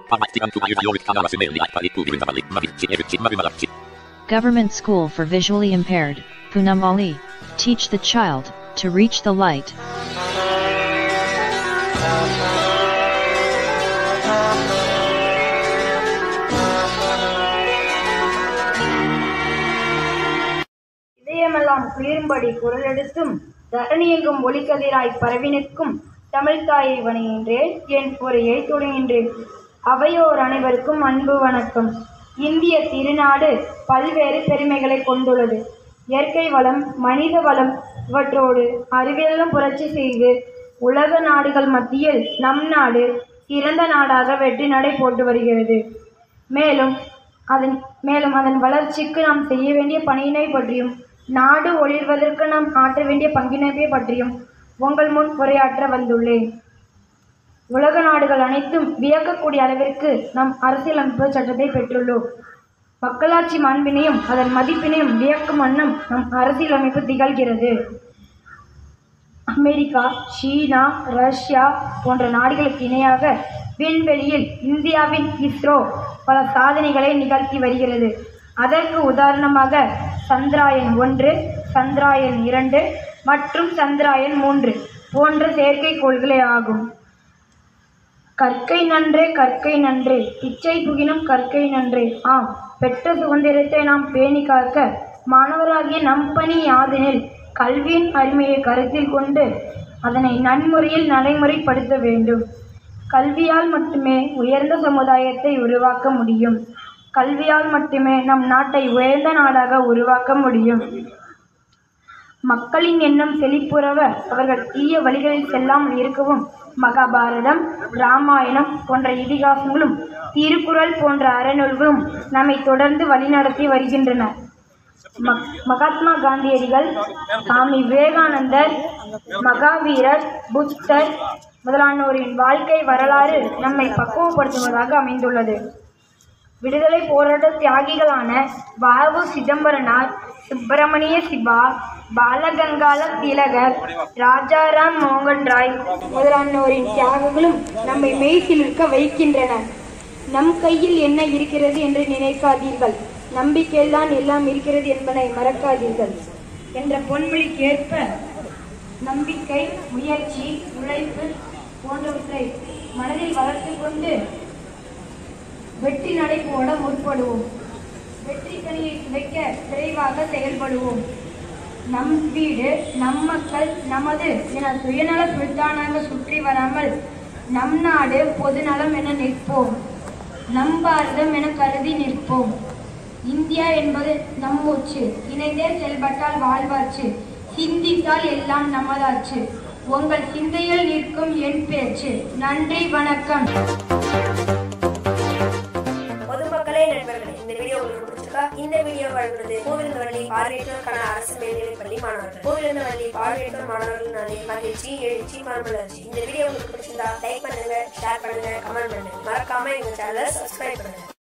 Pamastigan tu majorit kanala symerli ai pali puvirin tavalli mavitsi evytsi mavimalapsi. Government School for Visually Impaired, Punamali. Teach the child to reach the light. இதயமெல்லாம் குளிரும்படி குரலெடுத்தும் தரணியெங்கும் ஒளிக்கதிராய் பரவி நிற்கும் தமிழ்த்தாயை வணங்குகின்றேன் என் உரையை தொடங்குகின்றேன் அவையோர் அனைவருக்கும் அன்பு வணக்கம் இந்திய திருநாடு பல்வேறு பெருமைகளை கொண்டுள்ளது இயற்கை வளம் மனித வளம் இவற்றோடு அறிவியலும் புரட்சி செய்து உலக நாடுகள் மத்தியில் நம் நாடு சிறந்த நாடாக வெற்றி நடை போட்டு வருகிறது மேலும் அதன் மேலும் அதன் வளர்ச்சிக்கு நாம் செய்ய வேண்டிய பணியினை பற்றியும் நாடு ஒளிர்வதற்கு நாம் ஆற்ற வேண்டிய பங்கினை பற்றியும் உங்கள் முன் உரையாற்ற வந்துள்ளேன் உலக நாடுகள் அனைத்தும் வியக்கக்கூடிய அளவிற்கு நம் அரசியலமைப்பு சட்டத்தை பெற்றுள்ளோம் மக்களாட்சி மாண்பினையும் அதன் மதிப்பினையும் வியக்கும் வண்ணம் நம் அரசியலமைப்பு திகழ்கிறது அமெரிக்கா சீனா ரஷ்யா போன்ற நாடுகளுக்கு இணையாக விண்வெளியில் இந்தியாவின் இஸ்ரோ பல சாதனைகளை நிகழ்த்தி வருகிறது அதற்கு உதாரணமாக சந்திராயன் ஒன்று சந்திராயன் இரண்டு மற்றும் சந்திராயன் மூன்று போன்ற செயற்கைக்கோள்களே ஆகும் கற்கை நன்றே கற்கை நன்றே இச்சை புகினும் கற்கை நன்றே ஆம் பெற்ற சுதந்திரத்தை நாம் பேணி காக்க மாணவராகிய நம் பணி யாதெனில் கல்வியின் அருமையை கருத்தில் கொண்டு அதனை நன்முறையில் நடைமுறைப்படுத்த வேண்டும் கல்வியால் மட்டுமே உயர்ந்த சமுதாயத்தை உருவாக்க முடியும் கல்வியால் மட்டுமே நம் நாட்டை உயர்ந்த நாடாக உருவாக்க முடியும் மக்களின் எண்ணம் செழிப்புறவ அவர்கள் தீய வழிகளில் செல்லாமல் இருக்கவும் மகாபாரதம் ராமாயணம் போன்ற இதிகாசங்களும் திருக்குறள் போன்ற அறநூல்களும் நம்மை தொடர்ந்து வழிநடத்தி வருகின்றன மக்- மகாத்மா காந்தியடிகள் சாமி விவேகானந்தர் மகாவீரர் புத்தர் முதலானோரின் வாழ்க்கை வரலாறு நம்மை பக்குவப்படுத்துவதாக அமைந்துள்ளது விடுதலை போராட்ட தியாகிகளான வாவு சிதம்பரனார் சுப்பிரமணிய சிவா பாலகங்கால திலகர் ராஜாராம் மோகன் ராய் முதலானோரின் தியாகங்களும் நம்மை மெய்சிலிருக்க வைக்கின்றன நம் கையில் என்ன இருக்கிறது என்று நினைக்காதீர்கள் நம்பிக்கையில்தான் எல்லாம் இருக்கிறது என்பதை மறக்காதீர்கள் என்ற பொன்மொழிக்கு ஏற்ப நம்பிக்கை முயற்சி உழைப்பு போன்றவற்றை மனதில் வளர்த்துக் கொண்டு வெற்றி நடை போட முற்படுவோம் வெற்றி கனியை சுவைக்க விரைவாக செயல்படுவோம் நம் வீடு நம் மக்கள் நமது என சுயநல சுல்தானாக சுற்றி வராமல் நம் நாடு பொதுநலம் என நிற்போம் நம் பாரதம் என கருதி நிற்போம் இந்தியா என்பது நம் மூச்சு இணைந்தே செயல்பட்டால் வாழ்வாச்சு சிந்தித்தால் எல்லாம் நமதாச்சு உங்கள் சிந்தையில் நிற்கும் என் பேச்சு நன்றி வணக்கம் பொதுமக்களே நண்பர்களே இந்த வீடியோ உங்களுக்கு பிடிச்சிருக்கா இந்த வீடியோ வழங்குறது கோவிலந்தவள்ளி பார்வையற்றோருக்கான அரசு மேல்நிலைப் பள்ளி மாணவர்கள் கோவிலந்தவள்ளி பார்வையற்றோர் மாணவர்களாலே மகிழ்ச்சி எழுச்சி மனமலர்ச்சி இந்த வீடியோ உங்களுக்கு பிடிச்சிருந்தா லைக் பண்ணுங்க ஷேர் பண்ணுங்க கமெண்ட் பண்ணுங்க மறக்காம எங்க சேனலை சப்ஸ்கிரைப் பண்ணுங்க